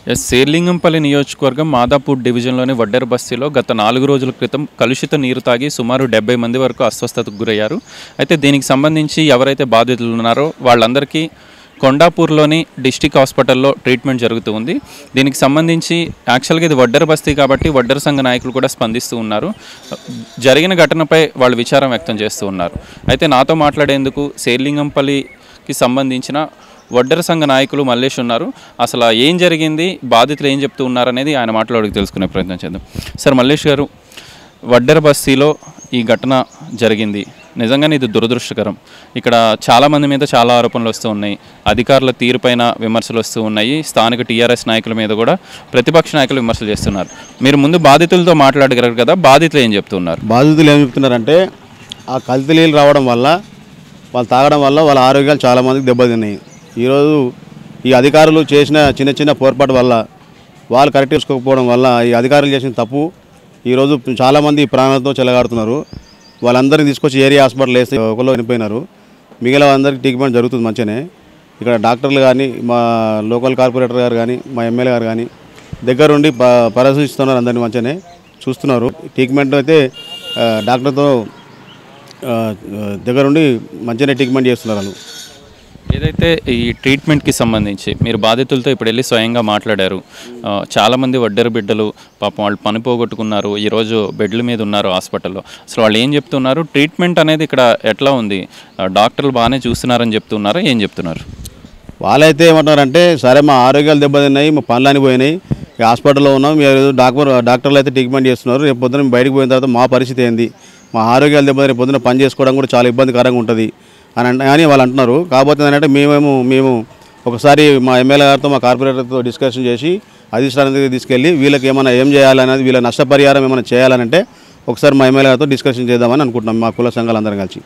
yes Serilingampally నియోజకవర్గం మాదాపూర్ డివిజన్లోని వడ్డెర బస్తీలో గత నాలుగు రోజుల క్రితం కలుషిత నీరు తాగి సుమారు డెబ్బై మంది వరకు అస్వస్థతకు గురయ్యారు అయితే దీనికి సంబంధించి ఎవరైతే బాధితులు ఉన్నారో వాళ్ళందరికీ కొండాపూర్లోని డిస్టిక్ హాస్పిటల్లో ట్రీట్మెంట్ జరుగుతూ ఉంది దీనికి సంబంధించి యాక్చువల్గా ఇది వడ్డెర బస్తీ కాబట్టి వడ్డెర సంఘ నాయకులు కూడా స్పందిస్తూ ఉన్నారు జరిగిన ఘటనపై వాళ్ళు విచారం వ్యక్తం చేస్తూ ఉన్నారు అయితే నాతో మాట్లాడేందుకు శేర్లింగంపల్లికి సంబంధించిన వడ్డెర సంఘ నాయకులు మల్లేష్ ఉన్నారు అసలు ఏం జరిగింది బాధితులు ఏం చెప్తూ ఉన్నారు అనేది ఆయన మాట్లాడి తెలుసుకునే ప్రయత్నం చేద్దాం సార్ మల్లేష్ గారు వడ్డెర బస్తీలో ఈ ఘటన జరిగింది నిజంగానే ఇది దురదృష్టకరం ఇక్కడ చాలామంది మీద చాలా ఆరోపణలు వస్తూ ఉన్నాయి అధికారుల తీరుపైన విమర్శలు వస్తూ ఉన్నాయి స్థానిక టీఆర్ఎస్ నాయకుల మీద కూడా ప్రతిపక్ష నాయకులు విమర్శలు చేస్తున్నారు మీరు ముందు బాధితులతో మాట్లాడగలరు కదా బాధితులు ఏం చెప్తున్నారు బాధితులు ఏం చెప్తున్నారంటే ఆ కల్తీ నీళ్ళు రావడం వల్ల వాళ్ళు తాగడం వల్ల వాళ్ళ ఆరోగ్యాలు చాలామందికి దెబ్బతిన్నాయి ఈరోజు ఈ అధికారులు చేసిన చిన్న చిన్న పొరపాటు వల్ల వాళ్ళు కరెక్ట్ చేసుకోకపోవడం వల్ల ఈ అధికారులు చేసిన తప్పు ఈరోజు చాలామంది ప్రాణాలతో చెలగాడుతున్నారు వాళ్ళందరినీ తీసుకొచ్చి ఏరియా హాస్పిటల్ వేస్తే ఒకళ్ళు చనిపోయినారు మిగిలిన అందరికీ ట్రీట్మెంట్ జరుగుతుంది మంచిగానే ఇక్కడ డాక్టర్లు కానీ మా లోకల్ కార్పొరేటర్ గారు కానీ మా ఎమ్మెల్యే గారు కానీ దగ్గరుండి ప పరిశీలిస్తున్నారు అందరినీ మంచిగానే చూస్తున్నారు ట్రీట్మెంట్ అయితే ఆ, డాక్టర్తో ఆ, ఆ, దగ్గరుండి మంచిగానే ట్రీట్మెంట్ చేస్తున్నారు వాళ్ళు ఏదైతే ఈ ట్రీట్మెంట్కి సంబంధించి మీరు బాధితులతో ఇప్పుడు వెళ్ళి స్వయంగా మాట్లాడారు ఆ, చాలామంది వడ్డెర బిడ్డలు పాపం వాళ్ళు పని పోగొట్టుకున్నారు ఈరోజు బెడ్ల మీద ఉన్నారు హాస్పిటల్లో అసలు వాళ్ళు ఏం చెప్తున్నారు ట్రీట్మెంట్ అనేది ఇక్కడ ఎట్లా ఉంది ఆ, డాక్టర్లు బాగానే చూస్తున్నారని చెప్తున్నారా ఏం చెప్తున్నారు వాళ్ళైతే ఏమంటున్నారంటే సరే మా ఆరోగ్యాలు దెబ్బతిన్నాయి మా పనులు అని పోయినాయి ఈ హాస్పిటల్లో ఉన్నాం మీరు డాక్టర్ డాక్టర్లు అయితే ట్రీట్మెంట్ చేస్తున్నారు రేపు పొద్దున మేము బయటకు పోయిన తర్వాత మా పరిస్థితి ఏంది మా ఆరోగ్యాలు దెబ్బతిని రేపు పొద్దున పని చేసుకోవడం కూడా చాలా ఇబ్బందికరంగా ఉంటుంది అని అంట అని వాళ్ళు అంటున్నారు కాకపోతే ఏంటంటే మేమేమో మేము ఒకసారి మా ఎమ్మెల్యే గారితో మా కార్పొరేటర్తో డిస్కషన్ చేసి అధిష్టానం దగ్గరికి తీసుకెళ్ళి వీళ్ళకి ఏమైనా ఏం చేయాలనేది వీళ్ళ నష్టపరిహారం ఏమైనా చేయాలనంటే ఒకసారి మా ఎమ్మెల్యే గారితో డిస్కషన్ చేద్దామని అనుకుంటున్నాం మా కుల సంఘాలు అందరం కలిసి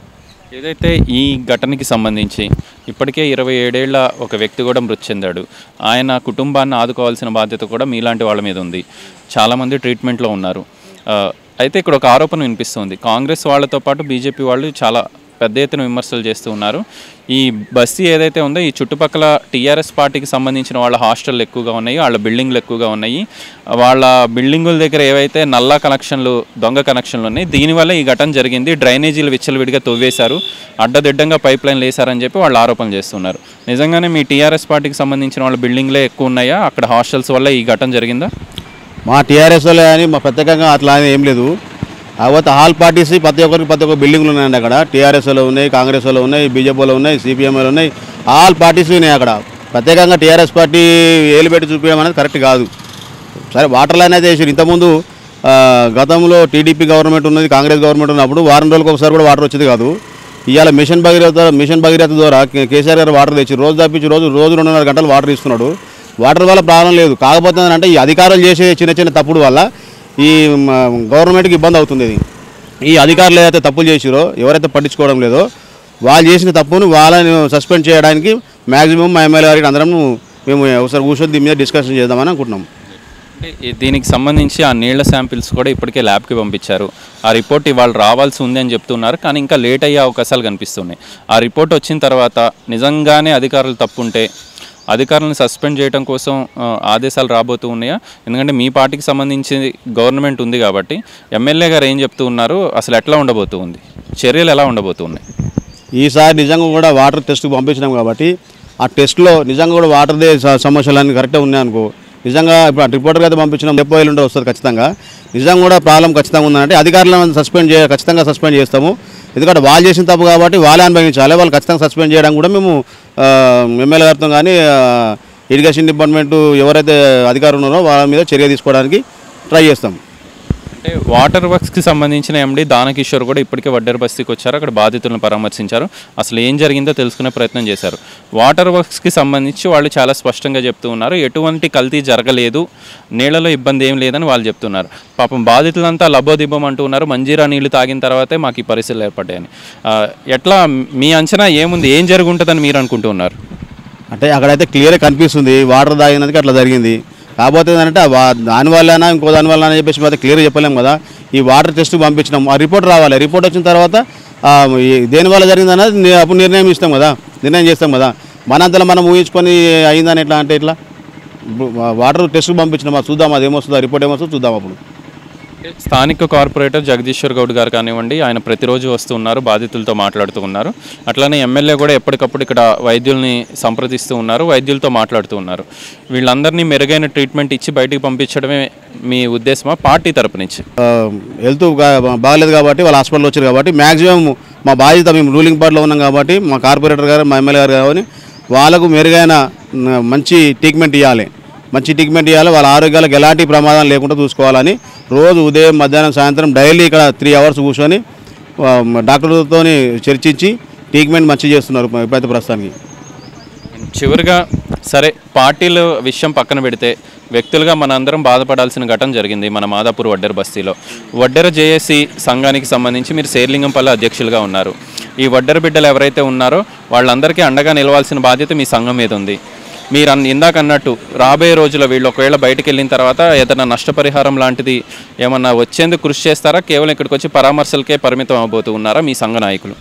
ఏదైతే ఈ ఘటనకి సంబంధించి ఇప్పటికే ఇరవై ఏడేళ్ల ఒక వ్యక్తి కూడా మృతి చెందాడు ఆయన కుటుంబాన్ని ఆదుకోవాల్సిన బాధ్యత కూడా మీలాంటి వాళ్ళ మీద ఉంది చాలామంది ట్రీట్మెంట్లో ఉన్నారు ఆ, అయితే ఇక్కడ ఒక ఆరోపణ వినిపిస్తుంది కాంగ్రెస్ వాళ్ళతో పాటు బీజేపీ వాళ్ళు చాలా పెద్ద ఎత్తున విమర్శలు చేస్తూ ఉన్నారు ఈ బస్తీ ఏదైతే ఉందో ఈ చుట్టుపక్కల టీఆర్ఎస్ పార్టీకి సంబంధించిన వాళ్ళ హాస్టళ్ళు ఎక్కువగా ఉన్నాయి వాళ్ళ బిల్డింగ్లు ఎక్కువగా ఉన్నాయి వాళ్ళ బిల్డింగుల దగ్గర ఏవైతే నల్ల కనెక్షన్లు దొంగ కనెక్షన్లు ఉన్నాయి దీనివల్ల ఈ ఘటన జరిగింది డ్రైనేజీలు విచ్చలవిడిగా తవ్వేశారు అడ్డదిడ్డంగా పైప్ లైన్లు వేశారని చెప్పి వాళ్ళు ఆరోపణలు చేస్తున్నారు నిజంగానే మీ టీఆర్ఎస్ పార్టీకి సంబంధించిన వాళ్ళ బిల్డింగ్లే ఎక్కువ ఉన్నాయా అక్కడ హాస్టల్స్ వల్ల ఈ ఘటన జరిగిందా మా టీఆర్ఎస్ వాళ్ళే కానీ మా ప్రత్యేకంగా అట్లా అని ఏం లేదు కాకపోతే ఆల్ పార్టీస్ ప్రతి ఒక్కరికి ప్రతి ఒక్క బిల్డింగ్లు ఉన్నాయండి అక్కడ టీఆర్ఎస్ లో ఉన్నాయి కాంగ్రెస్ లో ఉన్నాయి బీజేపీలో ఉన్నాయి సిపిఎంలో ఉన్నాయి ఆల్ పార్టీస్ ఉన్నాయి అక్కడ ప్రత్యేకంగా టీఆర్ఎస్ పార్టీ ఏలు పెట్టి చూపించడం అనేది కరెక్ట్ కాదు సరే వాటర్ లైన్ అయితే వేసారు ఇంతకుముందు ఆ, గతంలో టీడీపీ గవర్నమెంట్ ఉన్నది కాంగ్రెస్ గవర్నమెంట్ ఉన్నప్పుడు వారం రోజులకు ఒకసారి కూడా వాటర్ వచ్చేది కాదు ఇవాళ మిషన్ భగీరథ మిషన్ భగీరథ ద్వారా కే- కేసీఆర్ గారు వాటర్ తెచ్చి రోజు తప్పించి రోజు రోజు రెండున్నర గంటలు వాటర్ ఇస్తున్నాడు వాటర్ వల్ల ప్రాబ్లం లేదు కాకపోతే అంటే ఈ అధికారులు చేసే చిన్న చిన్న తప్పుడు వల్ల ఈ మ, గవర్నమెంట్కి ఇబ్బంది అవుతుంది ఇది ఈ అధికారులు ఏదైతే తప్పులు చేసిరో ఎవరైతే పట్టించుకోవడం లేదో వాళ్ళు చేసిన తప్పును వాళ్ళని సస్పెండ్ చేయడానికి మ్యాక్సిమం మా ఎమ్మెల్యే గారికి అందరం మేము ఒకసారి కూర్చొని దీని మీద డిస్కషన్ చేద్దామని అనుకుంటున్నాం అంటే ఈ- దీనికి సంబంధించి ఆ నీళ్ల శాంపిల్స్ కూడా ఇప్పటికే ల్యాబ్కి పంపించారు ఆ రిపోర్ట్ ఇవాళ రావాల్సి ఉంది అని చెప్తున్నారు కానీ ఇంకా లేట్ అయ్యే అవకాశాలు కనిపిస్తున్నాయి ఆ రిపోర్ట్ వచ్చిన తర్వాత నిజంగానే అధికారులు తప్పుంటే అధికారులను సస్పెండ్ చేయడం కోసం ఆ, ఆదేశాలు రాబోతూ ఉన్నాయా ఎందుకంటే మీ పార్టీకి సంబంధించి గవర్నమెంట్ ఉంది కాబట్టి ఎమ్మెల్యే గారు ఏం చెప్తూ ఉన్నారు అసలు ఎట్లా ఉండబోతూ ఉంది చర్యలు ఎలా ఉండబోతూ ఉన్నాయి ఈసారి నిజంగా కూడా వాటర్ టెస్ట్కి పంపించినాం కాబట్టి ఆ టెస్ట్లో నిజంగా కూడా వాటర్దే స- సమస్యలు అన్నీ కరెక్ట్గా ఉన్నాయనుకో నిజంగా ఇప్పుడు ఆ రిపోర్టర్కి అయితే పంపించినాం డెబ్బై ఏళ్ళు ఉంటే వస్తుంది ఖచ్చితంగా నిజంగా కూడా ప్రాబ్లం ఖచ్చితంగా ఉందంటే అధికారులను సస్పెండ్ చేయ ఖచ్చితంగా సస్పెండ్ చేస్తాము ఎందుకంటే వాళ్ళు చేసిన తప్పు కాబట్టి వాళ్ళే అనుభవించాలి వాళ్ళు ఖచ్చితంగా సస్పెండ్ చేయడం కూడా మేము ఆ, ఎమ్మెల్యే గారితో కానీ ఆ, ఇరిగేషన్ డిపార్ట్మెంట్ ఎవరైతే అధికారులు ఉన్నారో వాళ్ళ మీద చర్య తీసుకోవడానికి ట్రై చేస్తాం అంటే వాటర్ వర్క్స్కి సంబంధించిన ఎండి దానకిషోర్ కూడా ఇప్పటికే వడ్డెర బస్తీకి వచ్చారు అక్కడ బాధితులను పరామర్శించారు అసలు ఏం జరిగిందో తెలుసుకునే ప్రయత్నం చేశారు వాటర్ వర్క్స్కి సంబంధించి వాళ్ళు చాలా స్పష్టంగా చెప్తూ ఉన్నారు ఎటువంటి కల్తీ జరగలేదు నీళ్ళలో ఇబ్బంది ఏం లేదని వాళ్ళు చెప్తున్నారు పాపం బాధితులంతా లబోదిబ్బం అంటూ ఉన్నారు మంజీరా నీళ్లు తాగిన తర్వాతే మాకు ఈ పరిస్థితులు ఏర్పడ్డాయని ఆ, ఎట్లా మీ అంచనా ఏముంది ఏం జరుగుంటుందని మీరు అనుకుంటూ ఉన్నారు అంటే అక్కడైతే క్లియర్గా కనిపిస్తుంది వాటర్ తాగినందుకు అట్లా జరిగింది కాకపోతే ఏంటంటే ఆ వా- దాని వల్లనా ఇంకో దాని వల్ల అని చెప్పేసి మాత్రం క్లియర్గా చెప్పలేము కదా ఈ వాటర్ టెస్ట్ పంపించినాం ఆ రిపోర్ట్ రావాలి రిపోర్ట్ వచ్చిన తర్వాత ఆ, ఈ దేని వల్ల జరిగింది అన్నది ని- అప్పుడు నిర్ణయం ఇస్తాం కదా నిర్ణయం చేస్తాం కదా మనంతలో మనం ఊహించుకొని అయిందని ఎట్లా అంటే ఇట్లా ఇప్పుడు వాటర్ టెస్ట్ పంపించినామా చూద్దాం అది ఏమొస్తుందో రిపోర్ట్ ఏమొస్తుందో చూద్దాం అప్పుడు స్థానిక కార్పొరేటర్ జగదీశ్వర్ గౌడ్ గారు కానివ్వండి ఆయన ప్రతిరోజు వస్తూ ఉన్నారు బాధితులతో మాట్లాడుతూ ఉన్నారు అట్లానే ఎమ్మెల్యే కూడా ఎప్పటికప్పుడు ఇక్కడ వైద్యుల్ని సంప్రదిస్తూ ఉన్నారు వైద్యులతో మాట్లాడుతూ ఉన్నారు వీళ్ళందరినీ మెరుగైన ట్రీట్మెంట్ ఇచ్చి బయటికి పంపించడమే మీ ఉద్దేశమా పార్టీ తరపు నుంచి ఆ, హెల్త్ గా- బాగాలేదు కాబట్టి వాళ్ళ హాస్పిటల్ వచ్చారు కాబట్టి మ్యాక్సిమం మా బాధ్యత మేము రూలింగ్ పార్టీలో ఉన్నాం కాబట్టి మా కార్పొరేటర్ గారు మా ఎమ్మెల్యే గారు కాబట్టి వాళ్ళకు మెరుగైన న- మంచి ట్రీట్మెంట్ ఇవ్వాలి మంచి ట్రీట్మెంట్ ఇవ్వాలి వాళ్ళ ఆరోగ్యాలకు ఎలాంటి ప్రమాదం లేకుండా చూసుకోవాలని రోజు ఉదయం మధ్యాహ్నం సాయంత్రం డైలీ ఇక్కడ త్రీ అవర్స్ కూర్చొని ఆ, డాక్టర్లతో చర్చించి ట్రీట్మెంట్ మంచి చేస్తున్నారు ఇప్పుడైతే ప్రస్తుతానికి చివరిగా సరే పార్టీల విషయం పక్కన పెడితే వ్యక్తులుగా మనందరం బాధపడాల్సిన ఘటన జరిగింది మన మాదాపూర్ వడ్డెర బస్తీలో వడ్డెర జేఏసీ సంఘానికి సంబంధించి మీరు శేర్లింగంపల్లి అధ్యక్షులుగా ఉన్నారు ఈ వడ్డెర బిడ్డలు ఎవరైతే ఉన్నారో వాళ్ళందరికీ అండగా నిలవాల్సిన బాధ్యత మీ సంఘం మీద ఉంది మీరు అన్ ఇందాక అన్నట్టు రాబోయే రోజుల్లో వీళ్ళు ఒకవేళ బయటకు వెళ్ళిన తర్వాత ఏదైనా నష్టపరిహారం లాంటిది ఏమన్నా వచ్చేందుకు కృషి చేస్తారా కేవలం ఇక్కడికి వచ్చి పరామర్శలకే పరిమితం అవబోతూ ఉన్నారా మీ సంఘ నాయకులు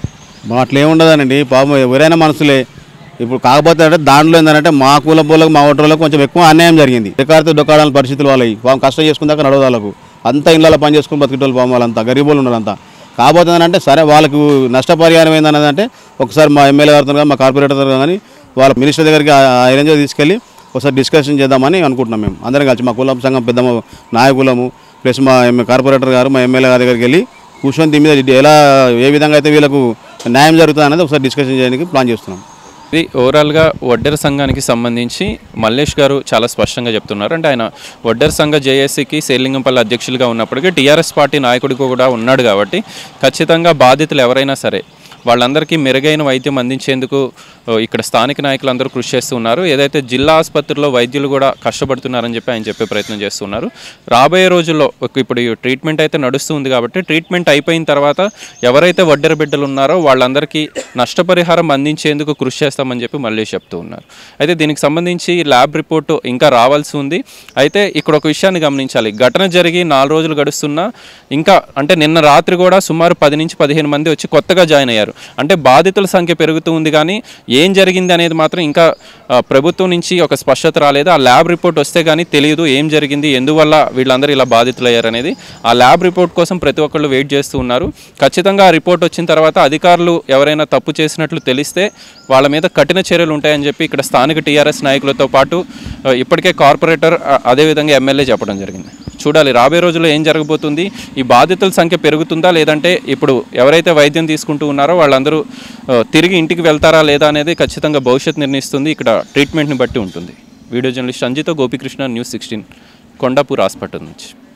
మా అట్లా ఏముండదనండి పాపం ఎవరైనా మనసులే ఇప్పుడు కాకపోతే అంటే దాంట్లో ఏంటంటే మా కుల పూలకు మా ఓటర్లకు కొంచెం ఎక్కువ అన్యాయం జరిగింది ఎక్కడితే దొక్కాడాలని పరిస్థితులు వాళ్ళవి పాపం కష్టం చేసుకున్నాక నడవదాలకు అంతా ఇళ్ళలో పని చేసుకుని బతికేటోళ్ళు పాపం వాళ్ళంతా గరీబులు ఉన్నారు అంతా కాకపోతే ఏంటంటే సరే వాళ్ళకు నష్టపరిహారం ఏందన్నది అంటే ఒకసారి మా ఎమ్మెల్యే గారితో కానీ మా కార్పొరేటర్ కానీ వాళ్ళ మినిస్టర్ దగ్గరికి ఆ రేంజ్లో తీసుకెళ్ళి ఒకసారి డిస్కషన్ చేద్దామని అనుకుంటున్నాం మేము అందరం కలిసి మా కులం సంఘం పెద్ద నాయకులము ప్లస్ మా ఎమ్మె- కార్పొరేటర్ గారు మా ఎమ్మెల్యే గారి దగ్గరికి వెళ్ళి కూర్చొని దీని మీద ఎలా ఏ విధంగా అయితే వీళ్ళకు న్యాయం జరుగుతుంది అనేది ఒకసారి డిస్కషన్ చేయడానికి ప్లాన్ చేస్తున్నాం ఇది ఓవరాల్గా వడ్డెర సంఘానికి సంబంధించి మల్లేష్ గారు చాలా స్పష్టంగా చెప్తున్నారు అంటే ఆయన వడ్డెర సంఘ జేఏసీకి సేలింగంపల్లి అధ్యక్షులుగా ఉన్నప్పటికీ టీఆర్ఎస్ పార్టీ నాయకుడికి కూడా ఉన్నాడు కాబట్టి ఖచ్చితంగా బాధితులు ఎవరైనా సరే వాళ్ళందరికీ మెరుగైన వైద్యం అందించేందుకు ఓ, ఇక్కడ స్థానిక నాయకులు అందరూ కృషి చేస్తూ ఉన్నారు ఏదైతే జిల్లా ఆసుపత్రిలో వైద్యులు కూడా కష్టపడుతున్నారని చెప్పి ఆయన చెప్పే ప్రయత్నం చేస్తున్నారు రాబోయే రోజుల్లో ఒక ఇప్పుడు ఈ ట్రీట్మెంట్ అయితే నడుస్తుంది కాబట్టి ట్రీట్మెంట్ అయిపోయిన తర్వాత ఎవరైతే వడ్డెర బిడ్డలు ఉన్నారో వాళ్ళందరికీ నష్టపరిహారం అందించేందుకు కృషి చేస్తామని చెప్పి మళ్ళీ చెప్తూ ఉన్నారు అయితే దీనికి సంబంధించి ల్యాబ్ రిపోర్టు ఇంకా రావాల్సి ఉంది అయితే ఇక్కడ ఒక విషయాన్ని గమనించాలి ఘటన జరిగి నాలుగు రోజులు గడుస్తున్నా ఇంకా అంటే నిన్న రాత్రి కూడా సుమారు పది నుంచి పదిహేను మంది వచ్చి కొత్తగా జాయిన్ అయ్యారు అంటే బాధితుల సంఖ్య పెరుగుతూ ఉంది కానీ ఏం జరిగింది అనేది మాత్రం ఇంకా ఆ, ప్రభుత్వం నుంచి ఒక స్పష్టత రాలేదు ఆ ల్యాబ్ రిపోర్ట్ వస్తే కానీ తెలియదు ఏం జరిగింది ఎందువల్ల వీళ్ళందరూ ఇలా బాధితులయ్యారు అనేది ఆ ల్యాబ్ రిపోర్ట్ కోసం ప్రతి ఒక్కళ్ళు వెయిట్ చేస్తూ ఉన్నారు ఖచ్చితంగా ఆ రిపోర్ట్ వచ్చిన తర్వాత అధికారులు ఎవరైనా తప్పు చేసినట్లు తెలిస్తే వాళ్ళ మీద కఠిన చర్యలు ఉంటాయని చెప్పి ఇక్కడ స్థానిక టీఆర్ఎస్ నాయకులతో పాటు ఆ, ఇప్పటికే కార్పొరేటర్ ఆ, అదేవిధంగా ఎమ్మెల్యే చెప్పడం జరిగింది చూడాలి రాబోయే రోజుల్లో ఏం జరగబోతుంది ఈ బాధితుల సంఖ్య పెరుగుతుందా లేదంటే ఇప్పుడు ఎవరైతే వైద్యం తీసుకుంటూ ఉన్నారో వాళ్ళందరూ ఆ, తిరిగి ఇంటికి వెళ్తారా లేదా అనేది ఖచ్చితంగా భవిష్యత్ నిర్ణయిస్తుంది ఇక్కడ ట్రీట్మెంట్ని బట్టి ఉంటుంది video journalist Sanjitha Gopikrishna news sixteen Kondapur hospital నుంచి